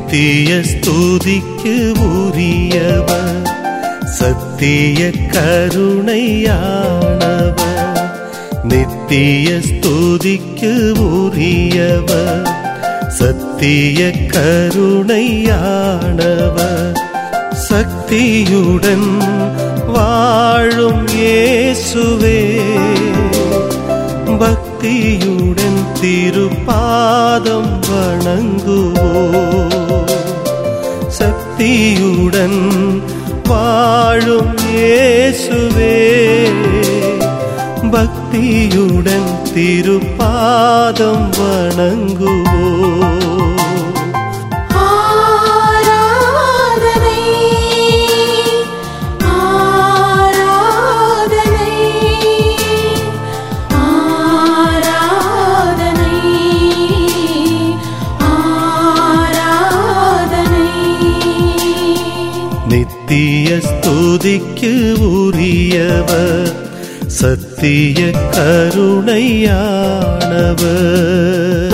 நித்திய ஸ்துதிக்கு உரியவர் சத்திய கருணையானவர் நித்திய ஸ்துதிக்கு உரியவர் சத்திய கருணையானவர் சக்தியுடன் வாழும் இயேசுவே பக்தியுடன் திருப்பாதம் வணங்குவோ சக்தியுடன் வாழும் இயேசுவே பக்தியுடன் திருப்பாதம் வணங்குவோ ஆராதனை ஆராதனை ஆராதனை ஆராதனை நித்திய ஸ்துதிக்கு உரியவர் சத்திய கருணையானவர்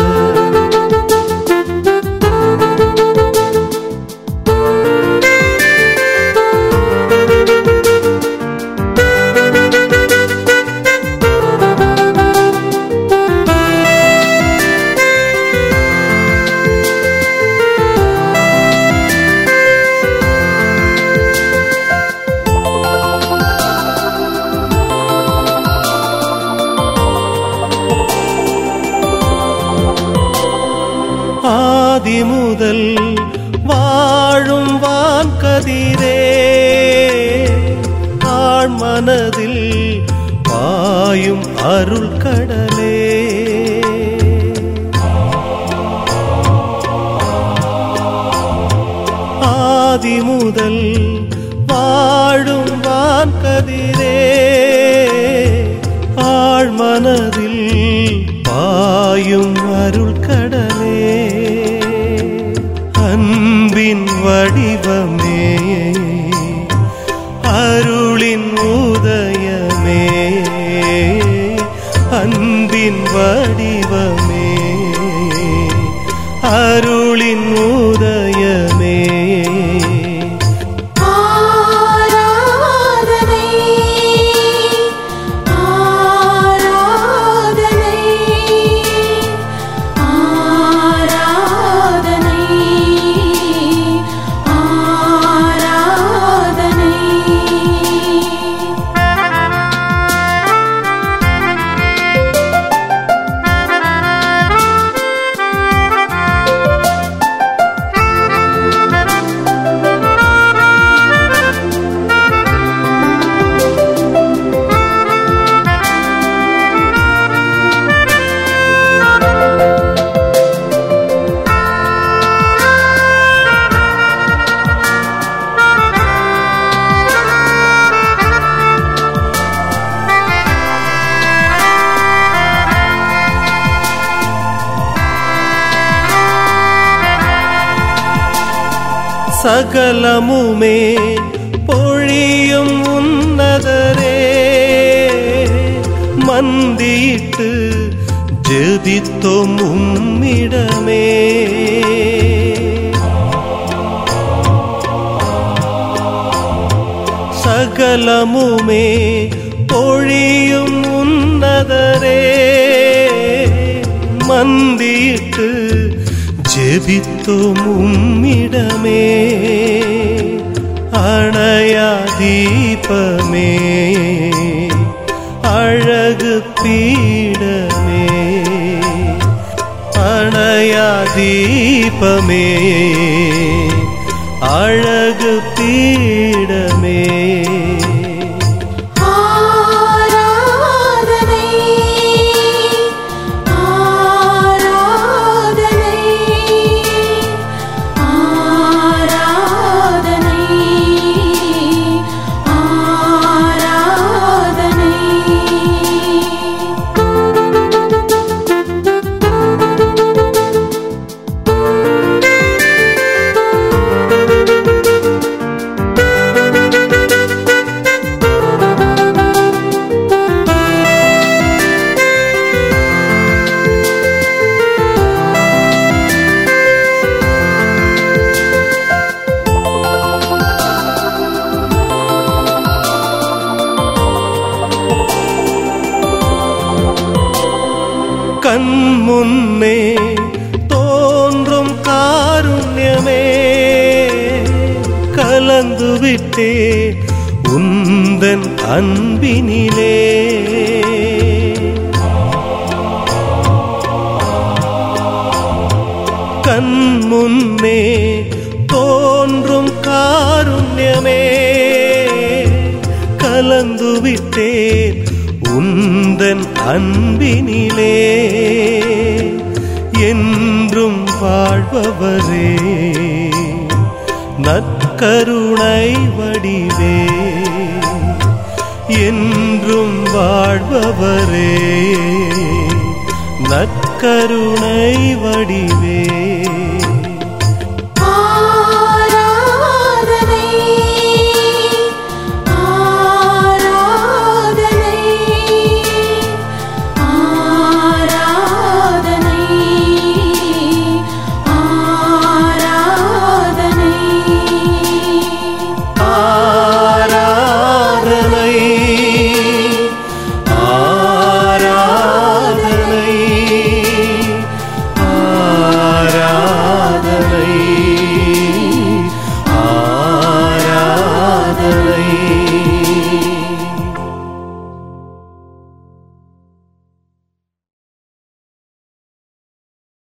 ஆதி முதல் வாழும் வான்கதிரே ஆழ்மனதில் பாயும் அருள் கடலே ஆதி முதல் வாழும் வான்கதிரே ஆழ்மனதில் பாயும் அருள் கடலே அன்பின் வடிவமே அருளின் உதயமே அன்பின் வடிவமே அருளின் உதயமே ஆராதனை ஆராதனை ஆராதனை ஆராதனை சகலமுமே பொழியும் உன்னதரே மந்திட்டு ஜெபித்தோம் உம்மிடமே சகலமுமே பொழியும் உன்னதரே மந்திட்டு ஜெபித்தோம் உம்மிடமே அணையா தீபமே அழகு பீடமே அணையா தீபமே அழகு பீடமே ஆராதனை ஆராதனை ஆராதனை ஆராதனை ஆ முன்னே தோன்றும் காருண்யமே கலந்து விட்டே உந்தன் அன்பினிலே கண் முன்னே தோன்றும் காருண்யமே கலந்து விட்டேன் உந்தன் அன்பினிலே என்றும் வாழ்பவரே நற்கருணை வடிவே என்றும் வாழ்பவரே நற்கருணை வடிவே